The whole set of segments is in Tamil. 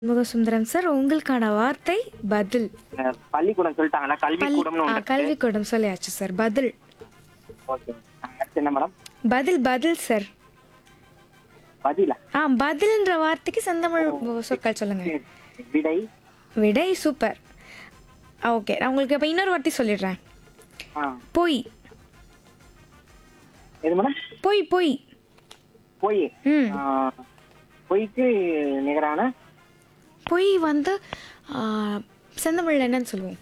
முகசுந்தரம் சார் உங்களுக்கான வார்த்தை பதில் அஹ் பள்ளிக்கூடம் சொல்லிட்டாங்களா பள்ளி கல்விக்கூடம்னு ஆ, ஒன்று இருக்கு. கல்விக்கூடம் சொல்லியாச்சு சார் பதில் ஓகே அடுத்து என்ன மேடம் பதில் பதில் சார் பதிலா ஆ பதில்ன்ற வார்த்தைக்கு செந்தமிழ் சொற்கள் சொல்லுங்க சரி. விடை விடை சூப்பர் ஓகே நான் உங்களுக்கு இப்போ இன்னொரு வார்த்தை சொல்லிடுறேன் ஆ பொய் எது மேடம் பொய் பொய் பொய் ம் ஆ, பொய்க்கு நிகரான பொய் வந்து ஆ, செந்தமிழ்ல என்னன்னு சொல்லுவோம்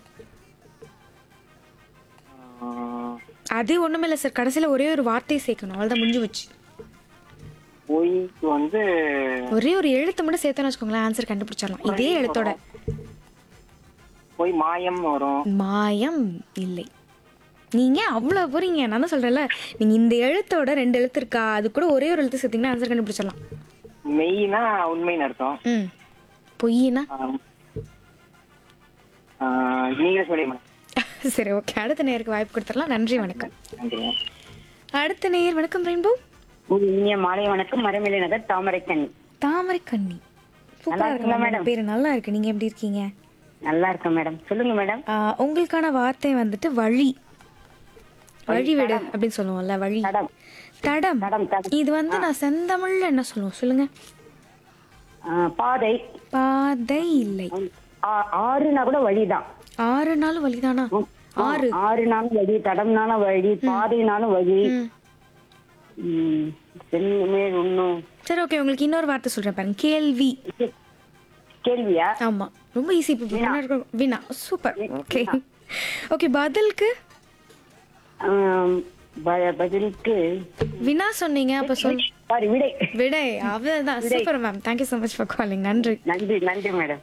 ஆ, அது ஒன்றுமே இல்லை சார் கடைசியில் ஒரே ஒரு வார்த்தையை சேர்க்கணும் அவ்வளோதான் முடிஞ்சு வச்சு பொய்க்கு வந்து ஒரே ஒரு எழுத்து மட்டும் சேர்த்தோன்னு வச்சுக்கோங்களேன் ஆன்சர் கண்டுபிடிச்சிடலாம் இதே எழுத்தோட பொய் மாயம் வரும் மாயம் இல்லை நீங்க அவ்வளோ போறீங்க நான் தான் சொல்றேன்ல நீங்க இந்த எழுத்தோட ரெண்டு எழுத்து இருக்கா அது கூட ஒரே ஒரு எழுத்து சேர்த்தீங்கன்னா ஆன்சர் கண்டுபிடிச்சிடலாம் மெய்னா உண்மைன்னு அர்த்தம் ம் பொய்னா ஆ, ஆ, நீங்களே சொல்லி மேடம் சரி ஓகே அடுத்த நேருக்கு வாய்ப்பு கொடுத்துடலாம் நன்றி வணக்கம் நன்றிங்க அடுத்த நேயர் வணக்கம் ரெயின்போ இனிய மாலை வணக்கம் மரமிலை நகர் தாமரைக்கண் தாமரை கண்ணி சூப்பரா இருக்கீங்களா இருக்கு மேடம்? பேரு நல்லா இருக்கு நீங்க எப்படி இருக்கீங்க நல்லா இருக்கேன் மேடம் சொல்லுங்க மேடம் ஆ, உங்களுக்கான வார்த்தை வந்துட்டு வழி வழி விடு அப்படின்னு சொல்லுவோம்ல வழி தடம் தடம் தடம் தடம் இது வந்து நான் செந்தமிழ்ல என்ன சொல்லுவோம் சொல்லுங்க ஆ, பாதை பாதை இல்லை ஆ- ஆறுனா கூட வழிதான் ஆறு நாள் வழிதானா ஆறு ஆறுனாலும் வழி தடம்னாலும் வழி பாதைனாலும் வழி ம். ம், செந்நிமேல் உண்ணும் சரி ஓகே உங்களுக்கு இன்னொரு வார்த்தை சொல்றேன் பாருங்க கேள்வி கேள்வியா ஆமா ரொம்ப ஈஸி இப்போ முன்னாடி இருக்க- வினா சூப்பர் ஓகே ஓகே பதிலுக்கு ஆம், ப- பதிலுக்கு வினா சொன்னீங்க அப்ப சொல் சாரி விடை விடை அவ்வளவுதான் super ma'am thank you so much for calling நன்றி நன்றி நன்றி மேடம்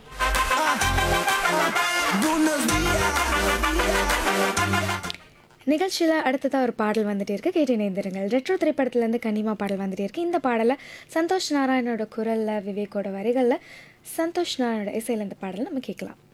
நிகழ்ச்சியில் அடுத்ததாக ஒரு பாடல் வந்துட்டே இருக்கு கேட்டு இணைந்திருங்கள் ரெட்ரோ திரைப்படத்துலேருந்து கனிமா பாடல் வந்துட்டே இருக்கு இந்த பாடலை சந்தோஷ் நாராயணோட குரலில் விவேக்கோட வரிகளில் சந்தோஷ் நாராயணோட இசையில் இந்த பாடலை நம்ம கேட்கலாம்